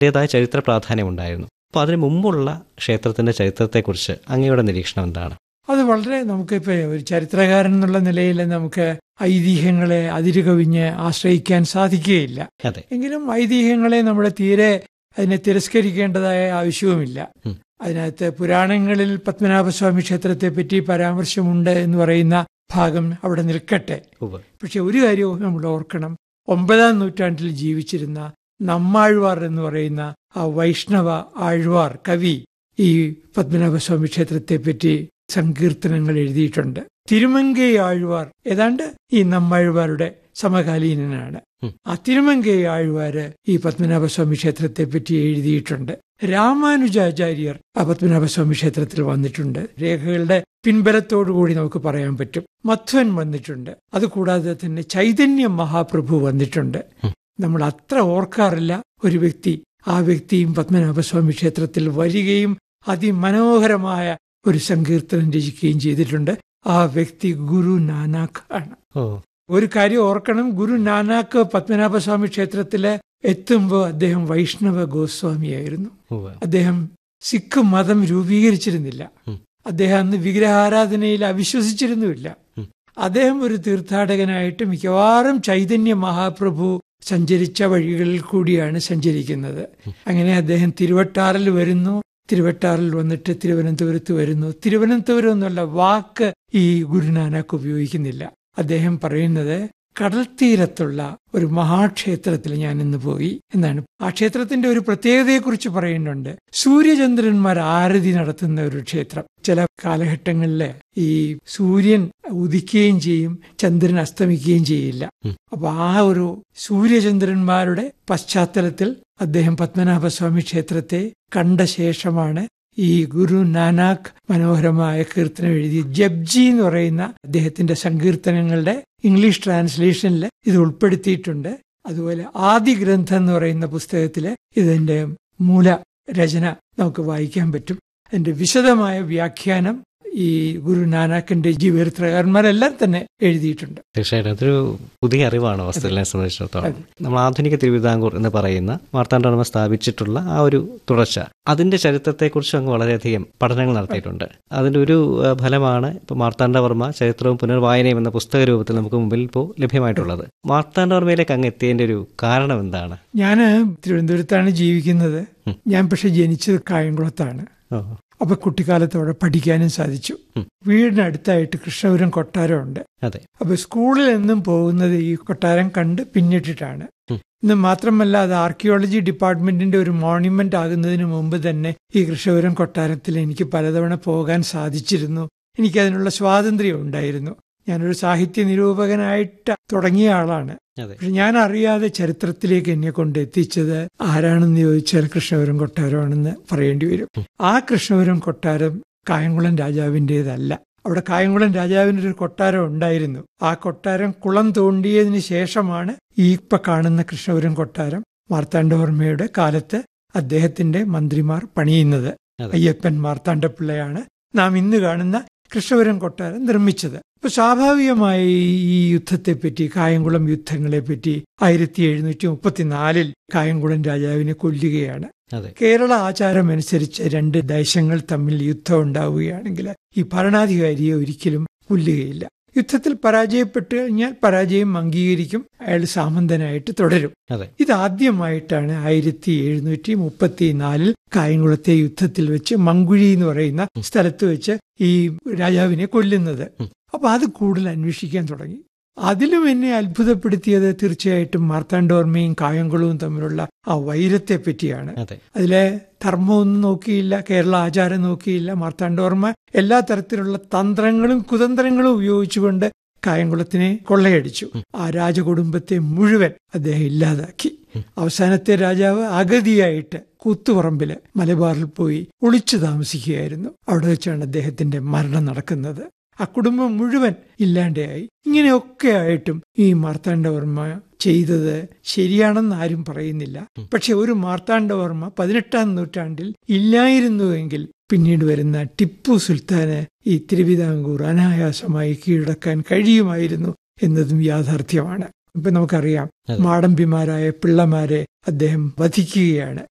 അതിൻ്റെതായ ചരിത്ര പ്രാധാന്യമുണ്ടായിരുന്നു അപ്പോൾ അതിനു മുമ്പുള്ള ക്ഷേത്രത്തിന്റെ ചരിത്രത്തെക്കുറിച്ച് അങ്ങയുടെ നിരീക്ഷണം എന്താണ് അത് വളരെ നമുക്കിപ്പോൾ ഒരു ചരിത്രകാരൻ എന്നുള്ള നിലയിൽ നമുക്ക് ഐതിഹ്യങ്ങളെ അതിരുകവിഞ്ഞ് ആശ്രയിക്കാൻ സാധിക്കുകയില്ല അതെ എങ്കിലും ഐതിഹ്യങ്ങളെ നമ്മൾ തീരെ അതിനെ തിരസ്കരിക്കേണ്ടതായ ആവശ്യവുമില്ല ഉം. അതിനകത്ത് പുരാണങ്ങളിൽ പത്മനാഭസ്വാമി ക്ഷേത്രത്തെ പറ്റി പരാമർശമുണ്ട് എന്ന് പറയുന്ന ഭാഗം അവിടെ നിൽക്കട്ടെ ഉവ്വ്. പക്ഷെ ഒരു കാര്യവും നമ്മൾ ഓർക്കണം ഒമ്പതാം നൂറ്റാണ്ടിൽ ജീവിച്ചിരുന്ന നമ്മാഴ്വാർ എന്ന് പറയുന്ന ആ വൈഷ്ണവ ആഴ്വാർ കവി ഈ പത്മനാഭസ്വാമി ക്ഷേത്രത്തെ പറ്റി സങ്കീർത്തനങ്ങൾ എഴുതിയിട്ടുണ്ട് തിരുമങ്കൈ ആഴ്വാർ ഏതാണ്ട് ഈ നമ്മാഴ്വാരുടെ സമകാലീനനാണ് ഉം. ആ തിരുമങ്കൈ ആഴ്വാര് ഈ പത്മനാഭസ്വാമി ക്ഷേത്രത്തെ പറ്റി എഴുതിയിട്ടുണ്ട് രാമാനുജാചാര്യർ ആ പത്മനാഭസ്വാമി ക്ഷേത്രത്തിൽ വന്നിട്ടുണ്ട് രേഖകളുടെ പിൻബലത്തോടുകൂടി നമുക്ക് പറയാൻ പറ്റും മധ്വൻ വന്നിട്ടുണ്ട് അതുകൂടാതെ തന്നെ ചൈതന്യ മഹാപ്രഭു വന്നിട്ടുണ്ട് ഉം. നമ്മൾ അത്ര ഓർക്കാറില്ല ഒരു വ്യക്തി ആ വ്യക്തിയും പത്മനാഭസ്വാമി ക്ഷേത്രത്തിൽ വരികയും അതിമനോഹരമായ ഒരു സങ്കീർത്തനം രചിക്കുകയും ചെയ്തിട്ടുണ്ട് ആ വ്യക്തി ഗുരു നാനാക്ക് ആണ് ഓ ഒരു കാര്യം ഓർക്കണം ഗുരു നാനാക്ക് പത്മനാഭസ്വാമി ക്ഷേത്രത്തില് എത്തുമ്പോൾ അദ്ദേഹം വൈഷ്ണവ ഗോസ്വാമിയായിരുന്നു ഉവ്വ്. അദ്ദേഹം സിഖ് മതം രൂപീകരിച്ചിരുന്നില്ല ഉം. അദ്ദേഹം അന്ന് വിഗ്രഹാരാധനയിൽ അവിശ്വസിച്ചിരുന്നുമില്ല ഉം. അദ്ദേഹം ഒരു തീർത്ഥാടകനായിട്ട് മിക്കവാറും ചൈതന്യ മഹാപ്രഭു സഞ്ചരിച്ച വഴികളിൽ കൂടിയാണ് സഞ്ചരിക്കുന്നത് അങ്ങനെ അദ്ദേഹം തിരുവട്ടാറിൽ വരുന്നു തിരുവട്ടാറിൽ വന്നിട്ട് തിരുവനന്തപുരത്ത് വരുന്നു തിരുവനന്തപുരം എന്നുള്ള വാക്ക് ഈ ഗുരുനാനക്ക് ഉപയോഗിക്കുന്നില്ല അദ്ദേഹം പറയുന്നത് കടൽ തീരത്തുള്ള ഒരു മഹാക്ഷേത്രത്തിൽ ഞാൻ ഇന്ന് പോയി എന്നാണ് ആ ക്ഷേത്രത്തിന്റെ ഒരു പ്രത്യേകതയെക്കുറിച്ച് പറയുന്നുണ്ട് സൂര്യചന്ദ്രന്മാർ ആരതി നടത്തുന്ന ഒരു ക്ഷേത്രം ചില കാലഘട്ടങ്ങളിൽ ഈ സൂര്യൻ ഉദിക്കുകയും ചെയ്യും ചന്ദ്രൻ അസ്തമിക്കുകയും ചെയ്യില്ല ഉം. അപ്പൊ ആ ഒരു സൂര്യചന്ദ്രന്മാരുടെ പശ്ചാത്തലത്തിൽ അദ്ദേഹം പത്മനാഭസ്വാമി ക്ഷേത്രത്തെ കണ്ട ശേഷമാണ് ഈ ഗുരു നാനാക്ക് മനോഹരമായ കീർത്തനം എഴുതി ജപ്ജി എന്ന് പറയുന്ന അദ്ദേഹത്തിന്റെ സങ്കീർത്തനങ്ങളുടെ ഇംഗ്ലീഷ് ട്രാൻസ്ലേഷനിൽ ഇത് ഉൾപ്പെടുത്തിയിട്ടുണ്ട് അതുപോലെ ആദി ഗ്രന്ഥം എന്ന് പറയുന്ന പുസ്തകത്തില് ഇതിന്റെ മൂല രചന നമുക്ക് വായിക്കാൻ പറ്റും അതിന്റെ വിശദമായ വ്യാഖ്യാനം ഈ ഗുരു നാനാക്കിന്റെ ജീവചരിത്രകാരന്മാരെല്ലാം തന്നെ എഴുതിയിട്ടുണ്ട് തീർച്ചയായിട്ടും അതൊരു പുതിയ അറിവാണ് വസ്തുതകളെ സംബന്ധിച്ചിടത്തോളം അതെ. നമ്മൾ ആധുനിക തിരുവിതാംകൂർ എന്ന് പറയുന്ന മാർത്താണ്ഡവർമ്മ സ്ഥാപിച്ചിട്ടുള്ള ആ ഒരു തുടർച്ച അതിന്റെ ചരിത്രത്തെക്കുറിച്ച് അങ്ങ് വളരെയധികം പഠനങ്ങൾ നടത്തിയിട്ടുണ്ട് അതിന്റെ ഒരു ആ, ഫലമാണ് ഇപ്പൊ മാർത്താണ്ഡവർമ്മ ചരിത്രവും പുനർവായനയും എന്ന പുസ്തക രൂപത്തിൽ നമുക്ക് മുമ്പിൽ ഇപ്പോൾ ലഭ്യമായിട്ടുള്ളത് മാർത്താണ്ഡവർമ്മയിലേക്ക് അങ്ങ് എത്തിയതിന്റെ ഒരു കാരണം എന്താണ് ഞാൻ തിരുവനന്തപുരത്താണ് ജീവിക്കുന്നത് ഉം. ഞാൻ പക്ഷെ ജനിച്ചത് കായംകുളത്താണ് ഓ, അപ്പൊ കുട്ടിക്കാലത്ത് അവിടെ പഠിക്കാനും സാധിച്ചു ഉം. വീടിനടുത്തായിട്ട് കൃഷ്ണപുരം കൊട്ടാരമുണ്ട് അതെ അപ്പൊ സ്കൂളിൽ എന്നും പോകുന്നത് ഈ കൊട്ടാരം കണ്ട് പിന്നിട്ടിട്ടാണ് ഉം. ഇന്ന് മാത്രമല്ല അത് ആർക്കിയോളജി ഡിപ്പാർട്ട്മെന്റിന്റെ ഒരു മോണ്യുമെന്റ് ആകുന്നതിന് മുമ്പ് തന്നെ ഈ കൃഷ്ണപുരം കൊട്ടാരത്തിൽ എനിക്ക് പലതവണ പോകാൻ സാധിച്ചിരുന്നു എനിക്ക് അതിനുള്ള സ്വാതന്ത്ര്യം ഉണ്ടായിരുന്നു ഞാനൊരു സാഹിത്യ നിരൂപകനായിട്ട് തുടങ്ങിയ ആളാണ് അതെ പക്ഷെ ഞാൻ അറിയാതെ ചരിത്രത്തിലേക്ക് എന്നെ കൊണ്ട് എത്തിച്ചത് ആരാണെന്ന് ചോദിച്ചാൽ കൃഷ്ണപുരം കൊട്ടാരമാണെന്ന് പറയേണ്ടി വരും ആ കൃഷ്ണപുരം കൊട്ടാരം കായംകുളം രാജാവിൻ്റെതല്ല അവിടെ കായംകുളം രാജാവിൻ്റെ ഒരു കൊട്ടാരം ഉണ്ടായിരുന്നു ആ കൊട്ടാരം കുളം തോണ്ടിയതിന് ശേഷമാണ് ഈ ഇപ്പൊ കാണുന്ന കൃഷ്ണപുരം കൊട്ടാരം മാർത്താണ്ഡവർമ്മയുടെ കാലത്ത് അദ്ദേഹത്തിന്റെ മന്ത്രിമാർ പണിയുന്നത് അതെ. അയ്യപ്പൻ മാർത്താണ്ഡപിള്ളയാണ് നാം ഇന്ന് കാണുന്ന കൃഷ്ണപുരം കൊട്ടാരം നിർമ്മിച്ചത് അപ്പൊ സ്വാഭാവികമായി ഈ യുദ്ധത്തെപ്പറ്റി കായംകുളം യുദ്ധങ്ങളെപ്പറ്റി ആയിരത്തി എഴുന്നൂറ്റി മുപ്പത്തിനാലിൽ കായംകുളം രാജാവിനെ കൊല്ലുകയാണ് അതെ കേരള ആചാരം അനുസരിച്ച് രണ്ട് ദേശങ്ങൾ തമ്മിൽ യുദ്ധം ഉണ്ടാവുകയാണെങ്കിൽ ഈ ഭരണാധികാരിയെ ഒരിക്കലും കൊല്ലുകയില്ല യുദ്ധത്തിൽ പരാജയപ്പെട്ടു കഴിഞ്ഞാൽ പരാജയം അംഗീകരിക്കും അയാൾ സാമന്തനായിട്ട് തുടരും അതെ ഇതാദ്യമായിട്ടാണ് ആയിരത്തി എഴുന്നൂറ്റി മുപ്പത്തിനാലിൽ കായംകുളത്തെ യുദ്ധത്തിൽ വെച്ച് മങ്കുഴി എന്ന് പറയുന്ന സ്ഥലത്ത് വെച്ച് ഈ രാജാവിനെ കൊല്ലുന്നത് ഉം. അപ്പൊ അത് കൂടുതൽ അന്വേഷിക്കാൻ തുടങ്ങി അതിലും എന്നെ അത്ഭുതപ്പെടുത്തിയത് തീർച്ചയായിട്ടും മാർത്താണ്ഡോർമ്മയും കായംകുളവും തമ്മിലുള്ള ആ വൈരത്തെ പറ്റിയാണ് അതെ അതിലെ ധർമ്മമൊന്നും നോക്കിയില്ല കേരള ആചാരം നോക്കിയില്ല മാർത്താണ്ഡോർമ്മ എല്ലാ തരത്തിലുള്ള തന്ത്രങ്ങളും കുതന്ത്രങ്ങളും ഉപയോഗിച്ചുകൊണ്ട് കായംകുളത്തിനെ കൊള്ളയടിച്ചു ആ രാജകുടുംബത്തെ മുഴുവൻ അദ്ദേഹം ഇല്ലാതാക്കി അവസാനത്തെ രാജാവ് അഗതിയായിട്ട് കൂത്തുപറമ്പില് മലബാറിൽ പോയി ഒളിച്ചു താമസിക്കുകയായിരുന്നു അവിടെ വെച്ചാണ് അദ്ദേഹത്തിന്റെ മരണം നടക്കുന്നത് ആ കുടുംബം മുഴുവൻ ഇല്ലാണ്ടായി ഇങ്ങനെയൊക്കെ ആയിട്ടും ഈ മാർത്താണ്ഡവർമ്മ ചെയ്തത് ശരിയാണെന്ന് ആരും പറയുന്നില്ല പക്ഷെ ഒരു മാർത്താണ്ഡവർമ്മ പതിനെട്ടാം നൂറ്റാണ്ടിൽ ഇല്ലായിരുന്നുവെങ്കിൽ പിന്നീട് വരുന്ന ടിപ്പു സുൽത്താന് ഈ തിരുവിതാംകൂർ അനായാസമായി കീഴടക്കാൻ കഴിയുമായിരുന്നു എന്നതും യാഥാർത്ഥ്യമാണ് ഇപ്പൊ നമുക്കറിയാം അതെ. മാടമ്പിമാരായ പിള്ളമാരെ അദ്ദേഹം വധിക്കുകയാണ്